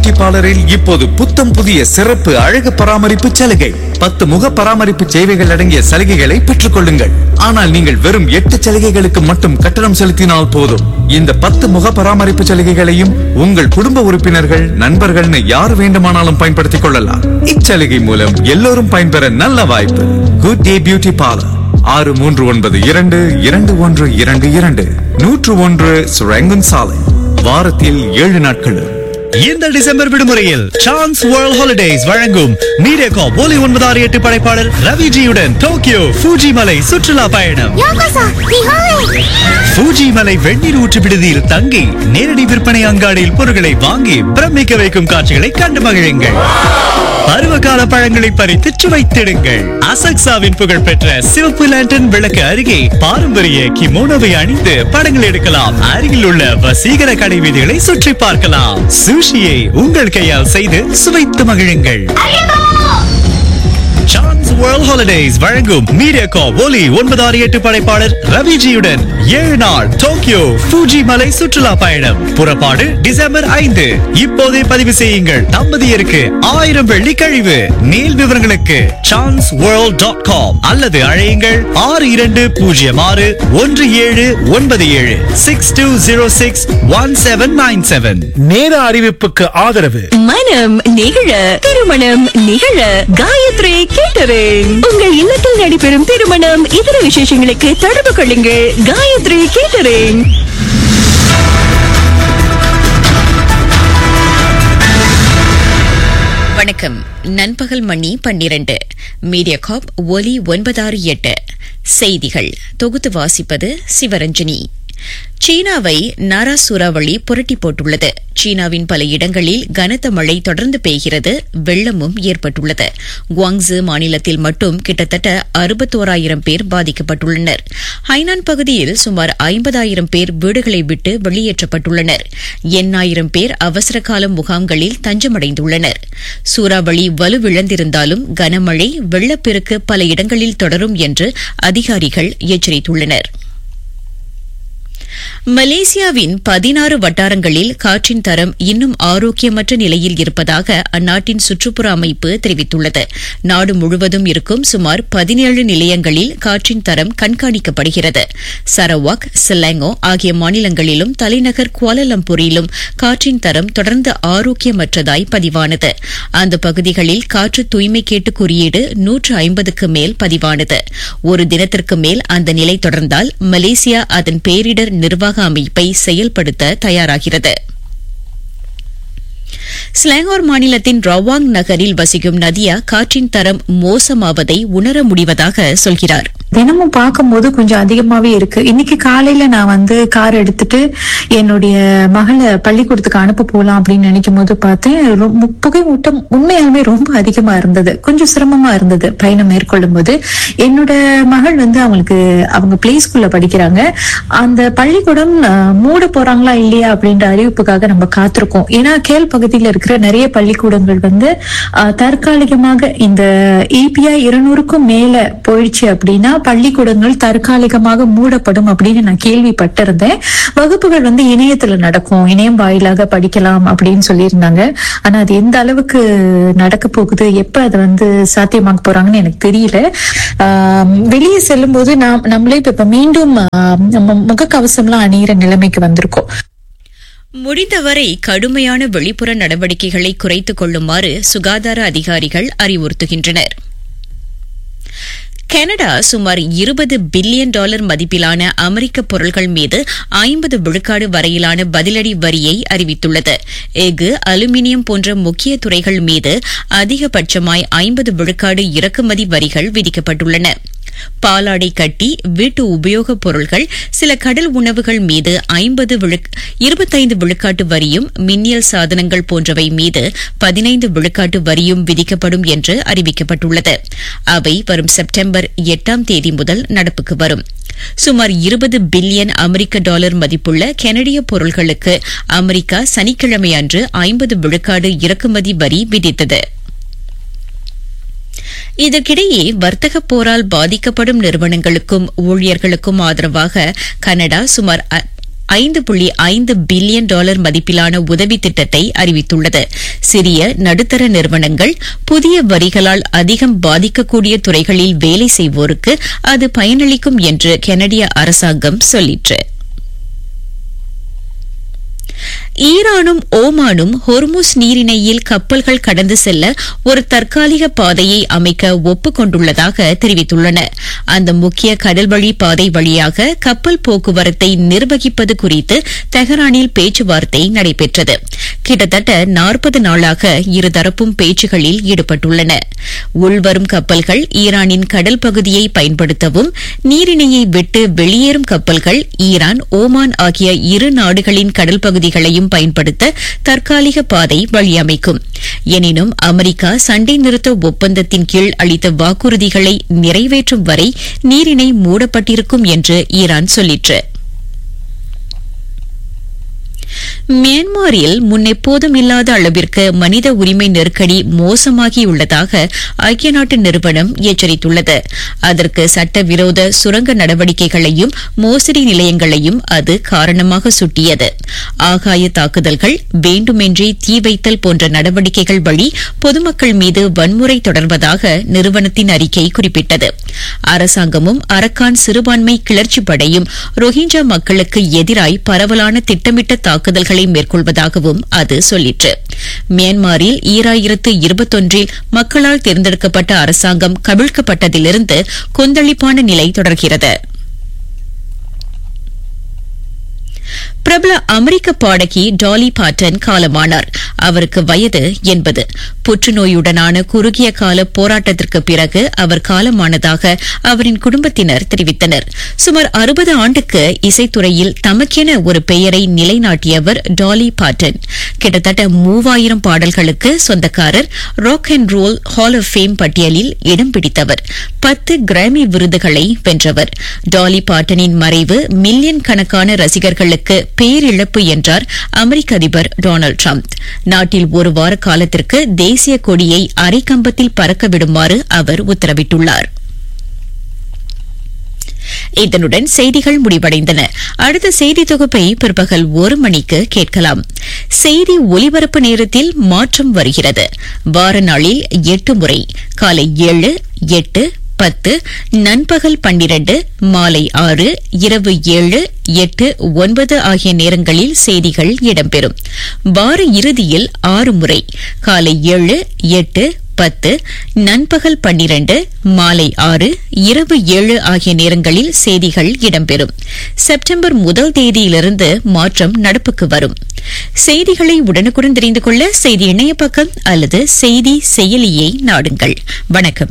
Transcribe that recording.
beauty பார்லரில் இப்போது புத்தம் புதிய சிறப்பு அழகு பராமரிப்பு சலுகை பத்து முக பராமரிப்பு சேவைகள் அடங்கிய சலுகைகளை பெற்றுக் கொள்ளுங்கள் ஆனால் நீங்கள் வெறும் எட்டு சலுகைகளுக்கு மட்டும் கட்டணம் செலுத்தினால் போதும் இந்த பத்து முக பராமரிப்பு சலுகைகளையும் உங்கள் குடும்ப உறுப்பினர்கள் நண்பர்கள்னு யார் வேண்டுமானாலும் பயன்படுத்திக் கொள்ளலாம் இச்சலுகை மூலம் எல்லோரும் பயன்பெற நல்ல வாய்ப்பு குட் டே பியூட்டி பார்லர் ஆறு மூன்று ஒன்பது இரண்டு இரண்டு ஒன்று இரண்டு இரண்டு நூற்று ஒன்று சுரங்கன் சாலை வாரத்தில் ஏழு நாட்களும் இந்த டிசம்பர் விடுமுறையில் சான்ஸ் வேர்ல்ட் ஹாலிடேஸ் வழங்கும் மீடியாகாப் ஒலி ஒன்பதாறு எட்டு படைப்பாளர் ரவிஜியுடன் டோக்கியோ ஃபூஜி மலை சுற்றுலா பயணம் ようこそ日本へ ஃபூஜி மலை வெந்நீர் ஊற்று விடுதியில் தங்கி நேரடி விற்பனை அங்காடியில் பொருட்களை வாங்கி பிரமிக்க வைக்கும் காட்சிகளை கண்டு மகிழுங்கள் பருவகால பழங்களை பறித்து சுவைத்திடுங்கள் அசக்சாவின் புகழ்பெற்ற சிவப்பு லேண்டன் விளக்கு அருகே பாரம்பரிய கிமோனோவை அணிந்து படங்கள் எடுக்கலாம் அருகில் உள்ள வசீகர கடை வீதிகளை சுற்றி பார்க்கலாம் சுஷியை உங்கள் கையால் செய்து சுவைத்து மகிழுங்கள் சான்ஸ் வேர்ல்ட் ஹாலிடேஸ் வழங்கும் மீடியா கா ஒலி ஒன்பதாறு எட்டு படைப்பாளர் ரவிஜியுடன் ஏழு நாள் டோக்கியோ ஃபூஜி மலை சுற்றுலா பயணம் புறப்பாடு டிசம்பர் ஐந்து இப்போதே பதிவு செய்யுங்கள் தம்பதியருக்கு ஆயிரம் வெள்ளி கழிவு மேல் விவரங்களுக்கு சான்ஸ் வேர்ல்ட் டாட் காம் அல்லது அழையுங்கள் ஆறு இரண்டு பூஜ்ஜியம் ஆறு ஒன்று ஏழு ஒன்பது ஏழு six two zero six one seven nine seven நேர அறிவிப்புக்கு ஆதரவு மனம் நிகழ திருமணம் நிகழ காயத்ரி கேட்டரிங் உங்கள் இல்லத்தில் நடைபெறும் திருமணம் இதர விசேஷங்களுக்கு தொடர்பு கொள்ளுங்கள் காயத்ரி கேட்டரிங் வணக்கம் நண்பகல் மணி பன்னிரண்டு மீடியா காப் ஒலி ஒன்பதாறு எட்டு செய்திகள் தொகுத்து வாசிப்பது சிவரஞ்சனி சீனாவை நாரா சூறாவளி புரட்டி போட்டுள்ளது சீனாவின் பல இடங்களில் கனத்த மழை தொடர்ந்து பெய்கிறது வெள்ளமும் ஏற்பட்டுள்ளது குவாங்ஸு மாநிலத்தில் மட்டும் கிட்டத்தட்ட அறுபத்தோராயிரம் பேர் பாதிக்கப்பட்டுள்ளனர் ஹைனான் பகுதியில் சுமார் ஐம்பதாயிரம் பேர் வீடுகளை விட்டு வெளியேற்றப்பட்டுள்ளனர் எண்ணாயிரம் பேர் அவசர கால முகாம்களில் தஞ்சமடைந்துள்ளனர் சூறாவளி வலுவிழந்திருந்தாலும் கனமழை வெள்ளப்பெருக்கு பல இடங்களில் தொடரும் என்று அதிகாரிகள் எச்சரித்துள்ளனர் மலேசியாவின் பதினாறு வட்டாரங்களில் காற்றின் தரம் இன்னும் ஆரோக்கியமற்ற நிலையில் இருப்பதாக அந்நாட்டின் சுற்றுப்புற அமைப்பு தெரிவித்துள்ளது நாடு முழுவதும் இருக்கும் சுமார் பதினேழு நிலையங்களில் காற்றின் தரம் கண்காணிக்கப்படுகிறது சரவாக் சிலாங்கோ ஆகிய மாநிலங்களிலும் தலைநகர் குவாலலம்பூரிலும் காற்றின் தரம் தொடர்ந்து ஆரோக்கியமற்றதாய் பதிவானது அந்த பகுதிகளில் காற்று தூய்மை கேட்டு குறியீடு நூற்று ஐம்பதுக்கு மேல் பதிவானது ஒரு தினத்திற்கு மேல் அந்த நிலை தொடர்ந்தால் மலேசியா அதன் பேரிடர் நிர்வாக அமைப்பை செயல்படுத்த தயாராகிறது ஸ்லாங்கோர் மாநிலத்தின் ரவாங் நகரில் வசிக்கும் நதியா காற்றின் தரம் மோசமாவதை உணர முடிவதாக சொல்கிறார் தினமும் பார்க்கும்போது கொஞ்சம் அதிகமாவே இருக்கு இன்னைக்கு காலையில நான் வந்து கார் எடுத்துட்டு என்னுடைய மகளை பள்ளிக்கூடத்துக்கு அனுப்ப போலாம் அப்படின்னு நினைக்கும் போது பார்த்தேன் ரொம்ப- புகை மூட்டம் உண்மையாலுமே ரொம்ப அதிகமா இருந்தது கொஞ்சம் சிரமமா இருந்தது பயணம் மேற்கொள்ளும் போது என்னோட மகள் வந்து அவங்களுக்கு அவங்க பிளே ஸ்கூல்ல படிக்கிறாங்க அந்த பள்ளிக்கூடம் அஹ், மூட போறாங்களா இல்லையா அப்படின்ற அறிவிப்புக்காக நம்ம காத்திருக்கோம் ஏன்னா கேள் பகுதியில் இருக்கிற நிறைய பள்ளிக்கூடங்கள் வந்து அஹ், தற்காலிகமாக இந்த இபிஐ இருநூறுக்கும் மேல போயிடுச்சு அப்படின்னா பள்ளிக்கூடங்கள் தற்காலிகமாக மூடப்படும் அப்படின்னு நான் கேள்விப்பட்டிருந்தேன் வகுப்புகள் வந்து இணையத்துல நடக்கும் இணையம் வாயிலாக படிக்கலாம் அப்படின்னு சொல்லியிருந்தாங்க ஆனா அது எந்த அளவுக்கு நடக்க போகுது எப்ப அதை வந்து சாத்தியமாக்க போறாங்கன்னு எனக்கு தெரியல ஆஹ் வெளியே செல்லும் போது நாம் நம்மளே இப்ப இப்ப மீண்டும் ஆஹ் நம்ம முகக்கவசம்லாம் அணியிற நிலைமைக்கு வந்திருக்கோம் முடிந்தவரை கடுமையான வெளிப்புற நடவடிக்கைகளை குறைத்துக் கொள்ளுமாறு சுகாதார அதிகாரிகள் அறிவுறுத்துகின்றனர் கனடா சுமார் இருபது பில்லியன் டாலர் மதிப்பிலான அமெரிக்க பொருட்கள் மீது ஐம்பது விழுக்காடு வரையிலான பதிலடி வரியை அறிவித்துள்ளது எஃகு அலுமினியம் போன்ற முக்கிய துறைகள் மீது அதிகபட்சமாய் ஐம்பது விழுக்காடு இறக்குமதி வரிகள் விதிக்கப்பட்டுள்ளன பாலாடை கட்டி வீட்டு உபயோகப் பொருட்கள் சில கடல் உணவுகள் மீது ஐம்பது இருபத்தைந்து விழுக்காட்டு வரியும் மின்னியல் சாதனங்கள் போன்றவை மீது பதினைந்து விழுக்காட்டு வரியும் விதிக்கப்படும் என்று அறிவிக்கப்பட்டுள்ளது அவை வரும் செப்டம்பர் எட்டாம் தேதி முதல் நடப்புக்கு வரும் சுமார் இருபது பில்லியன் அமெரிக்க டாலர் மதிப்புள்ள கெனடிய பொருள்களுக்கு அமெரிக்கா சனிக்கிழமை அன்று ஐம்பது விழுக்காடு இறக்குமதி வரி விதித்தது இதற்கிடையே வர்த்தக போரால் பாதிக்கப்படும் நிறுவனங்களுக்கும் ஊழியர்களுக்கும் ஆதரவாக கனடா சுமார் ஐந்து புள்ளி ஐந்து பில்லியன் டாலர் மதிப்பிலான உதவி திட்டத்தை அறிவித்துள்ளது சிறிய நடுத்தர நிறுவனங்கள் புதிய வரிகளால் அதிகம் பாதிக்கக்கூடிய துறைகளில் வேலை செய்வோருக்கு அது பயனளிக்கும் என்று கெனடிய அரசாங்கம் சொல்லிற்று ஈரானும் ஓமானும் ஹொர்முஸ் நீரிணையில் கப்பல்கள் கடந்து செல்ல ஒரு தற்காலிக பாதையை அமைக்க ஒப்புக்கொண்டுள்ளதாக தெரிவித்துள்ளன அந்த முக்கிய கடல்வழி பாதை வழியாக கப்பல் போக்குவரத்தை நிர்வகிப்பது குறித்து தெஹரானில் பேச்சுவார்த்தை நடைபெற்றது கிட்டத்தட்ட நாற்பது நாளாக இருதரப்பும் பேச்சுகளில் ஈடுபட்டுள்ளன உள்வரும் கப்பல்கள் ஈரானின் கடல் பகுதியை பயன்படுத்தவும் நீரிணையை விட்டு வெளியேறும் கப்பல்கள் ஈரான் ஓமான் ஆகிய இரு நாடுகளின் கடல் பகுதிகளையும் பயன்படுத்த தற்காலிக பாதை வழியமைக்கும் எனினும் அமெரிக்கா சண்டை நிறுத்த ஒப்பந்தத்தின் கீழ் அளித்த வாக்குறுதிகளை நிறைவேற்றும் வரை நீரிணை மூடப்பட்டிருக்கும் என்று ஈரான் சொல்லிற்று மியான்மரில் முன்னெப்போதும் இல்லாத அளவிற்கு மனித உரிமை நெருக்கடி மோசமாகியுள்ளதாக ஐக்கிய நாட்டு நிறுவனம் எச்சரித்துள்ளது அதற்கு சட்டவிரோத சுரங்க நடவடிக்கைகளையும் மோசடி நிலையங்களையும் அது காரணமாக சுட்டியது ஆகாய தாக்குதல்கள் வேண்டுமென்றே தீ வைத்தல் போன்ற நடவடிக்கைகள் வழி பொதுமக்கள் மீது வன்முறை தொடர்வதாக நிறுவனத்தின் அறிக்கை குறிப்பிட்டது அரசாங்கமும் அரக்கான் சிறுபான்மை கிளர்ச்சி படையும் ரோஹிஞ்சா மக்களுக்கு எதிராய் பரவலான திட்டமிட்ட தாக்குதல்களை மேற்கொள்வதாகவும் அது சொல்லிற்று மியான்மரில் ஈராயிரத்து இருபத்தொன்றில் மக்களால் தேர்ந்தெடுக்கப்பட்ட அரசாங்கம் கவிழ்க்கப்பட்டதிலிருந்து கொந்தளிப்பான நிலை தொடர்கிறது பிரபல அமெரிக்க பாடகி டாலி பாட்டன் காலமானார் அவருக்கு வயது எண்பது புற்றுநோயுடனான குறுகிய கால போராட்டத்திற்கு பிறகு அவர் காலமானதாக அவரின் குடும்பத்தினர் தெரிவித்தனர் சுமார் அறுபது ஆண்டுக்கு இசைத்துறையில் தமக்கென ஒரு பெயரை நிலைநாட்டியவர் டாலி பாட்டன் கிட்டத்தட்ட மூவாயிரம் பாடல்களுக்கு சொந்தக்காரர் rock and roll hall of fame பட்டியலில் இடம் பிடித்தவர் பத்து கிராமி விருதுகளை வென்றவர் டாலி பாட்டனின் மறைவு மில்லியன் கணக்கான ரசிகர்களுக்கு பேரிழப்பு என்றார் அமெரிக்க அதிபர் டொனால்டு டிரம்ப் நாட்டில் ஒரு வார காலத்திற்கு தேசிய கொடியை அரைக்கம்பத்தில் பறக்க விடுமாறு அவர் உத்தரவிட்டுள்ளார் இதனுடன் செய்திகள் முடிவடைந்தன அடுத்த செய்தி தொகுப்பை பிற்பகல் ஒரு மணிக்கு கேட்கலாம் செய்தி ஒலிபரப்பு நேரத்தில் மாற்றம் வருகிறது வார நாளில் எட்டு முறை காலை ஏழு எட்டு பத்து நண்பகல் பன்னிரண்டு மாலை ஆறு இரவு ஏழு எட்டு ஒன்பது ஆகிய நேரங்களில் செய்திகள் இடம்பெறும் வார இறுதியில் ஆறு முறை காலை ஏழு எட்டு பத்து நண்பகல் பன்னிரண்டு மாலை ஆறு இரவு ஏழு ஆகிய நேரங்களில் செய்திகள் இடம்பெறும் செப்டம்பர் முதல் தேதியிலிருந்து மாற்றம் நடப்புக்கு வரும் செய்திகளை உடனுக்குடன் தெரிந்து கொள்ள செய்தி இணைய பக்கம் அல்லது செய்தி செயலியை நாடுங்கள் வணக்கம்